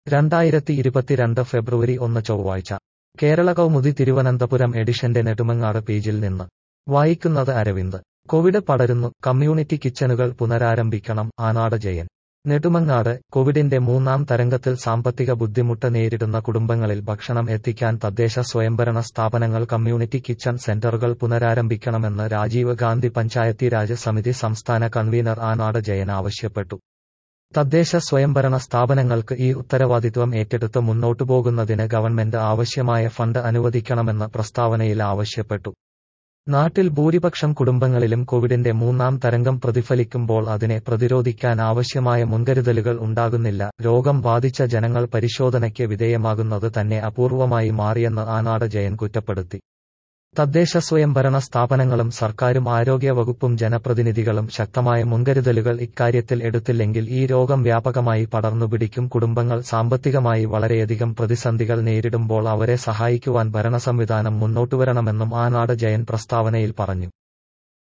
രണ്ടായിരത്തി ഇരുപത്തിരണ്ട് ഫെബ്രുവരി ഒന്ന് ചൊവ്വാഴ്ച കേരള കൗമുദി തിരുവനന്തപുരം എഡിഷന്റെ നെടുമങ്ങാട് പേജിൽ നിന്ന് വായിക്കുന്നത് അരവിന്ദ് കോവിഡ് പടരുന്നു കമ്മ്യൂണിറ്റി കിച്ചനുകൾ പുനരാരംഭിക്കണം ആനാട് ജയൻ നെടുമങ്ങാട് കോവിഡിന്റെ മൂന്നാം തരംഗത്തിൽ സാമ്പത്തിക ബുദ്ധിമുട്ട് നേരിടുന്ന കുടുംബങ്ങളിൽ ഭക്ഷണം എത്തിക്കാൻ തദ്ദേശ സ്വയംഭരണ സ്ഥാപനങ്ങൾ കമ്മ്യൂണിറ്റി കിച്ചൺ സെന്ററുകൾ പുനരാരംഭിക്കണമെന്ന് രാജീവ് ഗാന്ധി പഞ്ചായത്തീരാജ് സമിതി സംസ്ഥാന കൺവീനർ ആനാട് ജയൻ ആവശ്യപ്പെട്ടു തദ്ദേശ സ്വയംഭരണ സ്ഥാപനങ്ങൾക്ക് ഈ ഉത്തരവാദിത്വം ഏറ്റെടുത്ത് മുന്നോട്ടു പോകുന്നതിന് ഗവൺമെന്റ് ആവശ്യമായ ഫണ്ട് അനുവദിക്കണമെന്ന് പ്രസ്താവനയിൽ ആവശ്യപ്പെട്ടു നാട്ടിൽ ഭൂരിപക്ഷം കുടുംബങ്ങളിലും കോവിഡിന്റെ മൂന്നാം തരംഗം പ്രതിഫലിക്കുമ്പോൾ അതിനെ പ്രതിരോധിക്കാൻ ആവശ്യമായ മുൻകരുതലുകൾ ഉണ്ടാകുന്നില്ല രോഗം ബാധിച്ച ജനങ്ങൾ പരിശോധനയ്ക്ക് വിധേയമാകുന്നത് തന്നെ അപൂർവമായി മാറിയെന്ന് ആനാട് ജയൻ കുറ്റപ്പെടുത്തി തദ്ദേശ സ്വയംഭരണ സ്ഥാപനങ്ങളും സർക്കാരും ആരോഗ്യവകുപ്പും ജനപ്രതിനിധികളും ശക്തമായ മുൻകരുതലുകൾ ഇക്കാര്യത്തിൽ എടുത്തില്ലെങ്കിൽ ഈ രോഗം വ്യാപകമായി പടർന്നുപിടിക്കും കുടുംബങ്ങൾ സാമ്പത്തികമായി വളരെയധികം പ്രതിസന്ധികൾ നേരിടുമ്പോൾ അവരെ സഹായിക്കുവാൻ ഭരണസംവിധാനം മുന്നോട്ടുവരണമെന്നും ആനാട് ജയൻ പ്രസ്താവനയിൽ പറഞ്ഞു